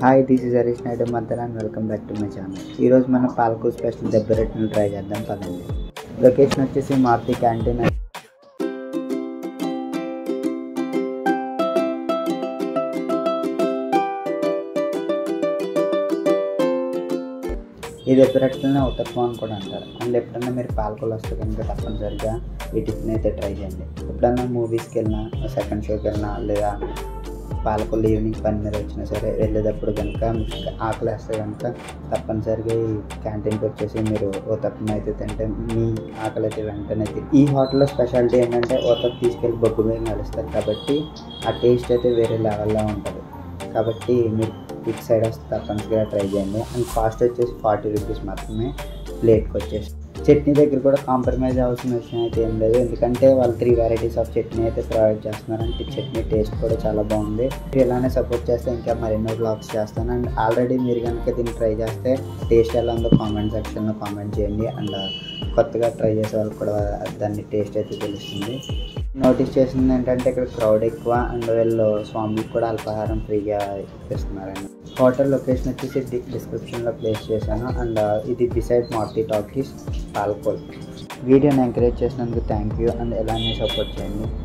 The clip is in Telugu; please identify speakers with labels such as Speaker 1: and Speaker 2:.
Speaker 1: hi this is Harish Naidu Maddar and welcome back to my channel ఈరోజు మనం పాలకు స్పెషల్ దెబ్బ రొట్టెలు ట్రై చేద్దాం పదండి లొకేషన్ వచ్చేసి మారుతి క్యాంటీన్ ఈ దెబ్బ రొట్టెలని ఉత్తప్పం అని కూడా అంటారు అండ్ ఎప్పుడన్నా మీరు పాలకొలు వస్తే కనుక తప్పనిసరిగా ఈ టిఫిన్ అయితే ట్రై చేయండి ఎప్పుడన్నా మూవీస్కి వెళ్ళినా సెకండ్ షోకి వెళ్ళినా లేదా పాలకొల్లు ఈవినింగ్ పని మీద వచ్చినా సరే వెళ్ళేటప్పుడు కనుక మీకు ఆకలి వేస్తే కనుక తప్పనిసరిగా ఈ క్యాంటీన్కి వచ్చేసి మీరు ఓతప్పం అయితే తింటే మీ ఆకలి అయితే వెంటనే తీ- ఈ హోటల్లో స్పెషాలిటీ ఏంటంటే ఓతప్ప తీసుకెళ్ళి బొగ్గు మీద నడుస్తారు కాబట్టి ఆ టేస్ట్ అయితే వేరే లెవెల్లో ఉంటుంది కాబట్టి మీరు ఇటు సైడ్ వస్తే తప్పనిసరిగా ట్రై చేయండి అండ్ కాస్ట్ వచ్చేసి ఫార్టీ రూపీస్ మాత్రమే ప్లేట్కి వచ్చేసి చట్నీ దగ్గర కూడా కాంప్రమైజ్ అవ్వాల్సిన విషయం అయితే ఏం లేదు ఎందుకంటే వాళ్ళు త్రీ వెరైటీస్ ఆఫ్ చట్నీ అయితే ప్రొవైడ్ చేస్తున్నారు అంటే చట్నీ టేస్ట్ కూడా చాలా బాగుంది మీరు ఇలానే సపోర్ట్ చేస్తే ఇంకా మరెన్నో బ్లాగ్స్ చేస్తాను అండ్ ఆల్రెడీ మీరు కనుక దీన్ని ట్రై చేస్తే టేస్ట్ ఎలా ఉందో కామెంట్ సెక్షన్లో కామెంట్ చేయండి అండ్ కొత్తగా ట్రై చేసే వాళ్ళకి కూడా దాన్ని టేస్ట్ అయితే తెలుస్తుంది నోటీస్ చేసింది ఏంటంటే ఇక్కడ క్రౌడ్ ఎక్కువ అండ్ వీళ్ళు స్వామికి కూడా అల్పాహారం ఫ్రీగా ఇప్పిస్తున్నారండి హోటల్ లొకేషన్ వచ్చేసి డి డిస్క్రిప్షన్లో ప్లేస్ చేశాను అండ్ ఇది బిసైడ్ మార్టీ టాకీస్ పాల్కోల్ వీడియోని ఎంకరేజ్ చేసినందుకు థ్యాంక్ యూ అండ్ ఎలానే సపోర్ట్ చేయండి